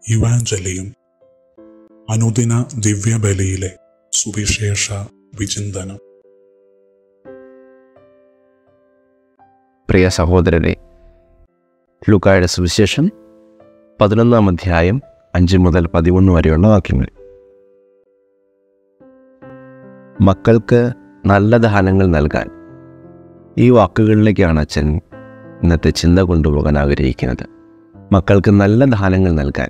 ഇവാഞ്ചലിയും അനുദിന ദിവ്യബലിയിലെ സുവിശേഷ വിചിന്തനം പ്രിയ സഹോദരരെ ലുക്കായുടെ സുവിശേഷം പതിനൊന്നാം അധ്യായം അഞ്ച് മുതൽ പതിമൂന്ന് വരെയുള്ള വാക്യങ്ങൾ മക്കൾക്ക് നല്ല ദാനങ്ങൾ നൽകാൻ ഈ വാക്കുകളിലേക്കാണ് അച്ഛൻ ഇന്നത്തെ ചിന്ത കൊണ്ടുപോകാൻ ആഗ്രഹിക്കുന്നത് മക്കൾക്ക് നല്ല ദാനങ്ങൾ നൽകാൻ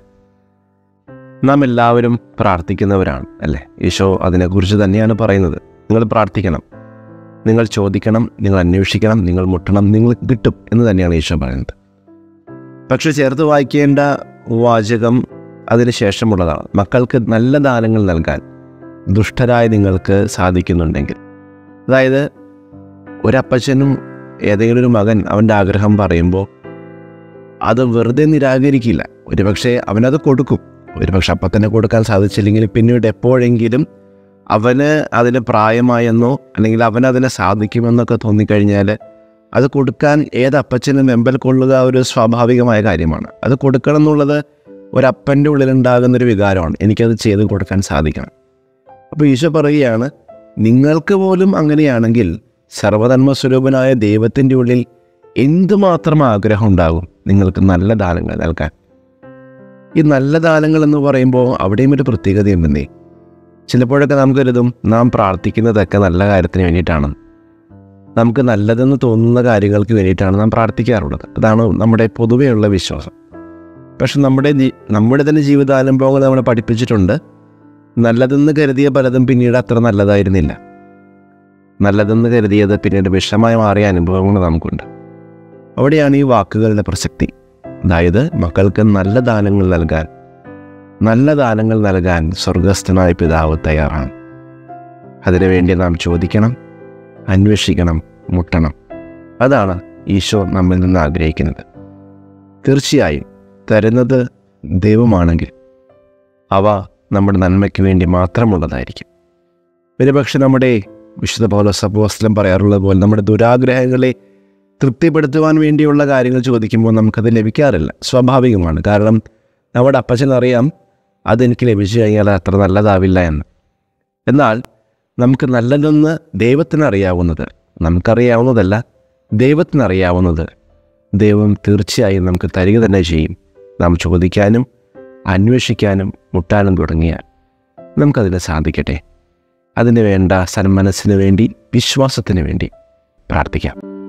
നാം എല്ലാവരും പ്രാർത്ഥിക്കുന്നവരാണ് അല്ലേ ഈശോ അതിനെക്കുറിച്ച് തന്നെയാണ് പറയുന്നത് നിങ്ങൾ പ്രാർത്ഥിക്കണം നിങ്ങൾ ചോദിക്കണം നിങ്ങൾ അന്വേഷിക്കണം നിങ്ങൾ മുട്ടണം നിങ്ങൾ കിട്ടും എന്ന് തന്നെയാണ് ഈശോ പറയുന്നത് പക്ഷെ ചേർത്ത് വായിക്കേണ്ട വാചകം അതിന് ശേഷമുള്ളതാണ് മക്കൾക്ക് നല്ല ദാനങ്ങൾ നൽകാൻ ദുഷ്ടരായ നിങ്ങൾക്ക് സാധിക്കുന്നുണ്ടെങ്കിൽ അതായത് ഒരപ്പച്ചനും ഏതെങ്കിലും ഒരു മകൻ അവൻ്റെ ആഗ്രഹം പറയുമ്പോൾ അത് വെറുതെ നിരാകരിക്കില്ല ഒരുപക്ഷെ അവനത് കൊടുക്കും ഒരുപക്ഷെ അപ്പം തന്നെ കൊടുക്കാൻ സാധിച്ചില്ലെങ്കിൽ പിന്നീട് എപ്പോഴെങ്കിലും അവന് അതിന് പ്രായമായെന്നോ അല്ലെങ്കിൽ അവന് അതിന് സാധിക്കുമെന്നൊക്കെ തോന്നിക്കഴിഞ്ഞാൽ അത് കൊടുക്കാൻ ഏത് അപ്പച്ചനും വെമ്പൽ കൊള്ളുക ഒരു സ്വാഭാവികമായ കാര്യമാണ് അത് കൊടുക്കണം എന്നുള്ളത് ഒരപ്പൻ്റെ ഉള്ളിലുണ്ടാകുന്നൊരു വികാരമാണ് എനിക്കത് ചെയ്ത് കൊടുക്കാൻ സാധിക്കണം അപ്പോൾ ഈശോ പറയുകയാണ് നിങ്ങൾക്ക് പോലും അങ്ങനെയാണെങ്കിൽ സർവധർമ്മ സ്വരൂപനായ ദൈവത്തിൻ്റെ ഉള്ളിൽ എന്തുമാത്രം ആഗ്രഹം ഉണ്ടാകും നിങ്ങൾക്ക് നല്ല ദാനങ്ങൾ നൽകാൻ ഈ നല്ല ദാനങ്ങൾ എന്ന് പറയുമ്പോൾ അവിടെയും ഒരു പ്രത്യേകതയുണ്ടെന്നേ ചിലപ്പോഴൊക്കെ നാം കരുതും നാം പ്രാർത്ഥിക്കുന്നതൊക്കെ നല്ല കാര്യത്തിന് വേണ്ടിയിട്ടാണ് നമുക്ക് നല്ലതെന്ന് തോന്നുന്ന കാര്യങ്ങൾക്ക് വേണ്ടിയിട്ടാണ് നാം പ്രാർത്ഥിക്കാറുള്ളത് അതാണ് നമ്മുടെ പൊതുവെയുള്ള വിശ്വാസം പക്ഷെ നമ്മുടെ ജീ- നമ്മുടെ തന്നെ ജീവിതാനുഭവങ്ങൾ നമ്മളെ പഠിപ്പിച്ചിട്ടുണ്ട് നല്ലതെന്ന് കരുതിയ പലതും പിന്നീട് അത്ര നല്ലതായിരുന്നില്ല നല്ലതെന്ന് കരുതിയത് പിന്നീട് വിഷമായി മാറിയ അനുഭവങ്ങൾ നമുക്കുണ്ട് അവിടെയാണ് ഈ വാക്കുകളുടെ പ്രസക്തി അതായത് മക്കൾക്ക് നല്ല ദാനങ്ങൾ നൽകാൻ നല്ല ദാനങ്ങൾ നൽകാൻ സ്വർഗസ്ഥനായ പിതാവ് തയ്യാറാണ് അതിനുവേണ്ടി നാം ചോദിക്കണം അന്വേഷിക്കണം മുട്ടണം അതാണ് ഈശോ നമ്മിൽ നിന്ന് ആഗ്രഹിക്കുന്നത് തീർച്ചയായും തരുന്നത് ദൈവമാണെങ്കിൽ അവ നമ്മുടെ നന്മയ്ക്ക് വേണ്ടി മാത്രമുള്ളതായിരിക്കും ഒരുപക്ഷെ നമ്മുടെ വിശുദ്ധ പൗലോസ് അപ്പോസ്തലൻ പറയാറുള്ളത് പോലെ നമ്മുടെ ദുരാഗ്രഹങ്ങളെ തൃപ്തിപ്പെടുത്തുവാൻ വേണ്ടിയുള്ള കാര്യങ്ങൾ ചോദിക്കുമ്പോൾ നമുക്കത് ലഭിക്കാറില്ല സ്വാഭാവികമാണ് കാരണം നമ്മുടെ അപ്പച്ചനറിയാം അതെനിക്ക് ലഭിച്ചു കഴിഞ്ഞാൽ അത്ര നല്ലതാവില്ല എന്ന് എന്നാൽ നമുക്ക് നല്ലതെന്ന് ദൈവത്തിന് അറിയാവുന്നത് നമുക്കറിയാവുന്നതല്ല ദൈവത്തിനറിയാവുന്നത് ദൈവം തീർച്ചയായും നമുക്ക് തരിക തന്നെ ചെയ്യും നാം ചോദിക്കാനും അന്വേഷിക്കാനും മുട്ടാനും തുടങ്ങിയാൽ നമുക്കതിന് സാധിക്കട്ടെ അതിന് വേണ്ട സന്മനസ്സിന് വേണ്ടി വിശ്വാസത്തിന് വേണ്ടി പ്രാർത്ഥിക്കാം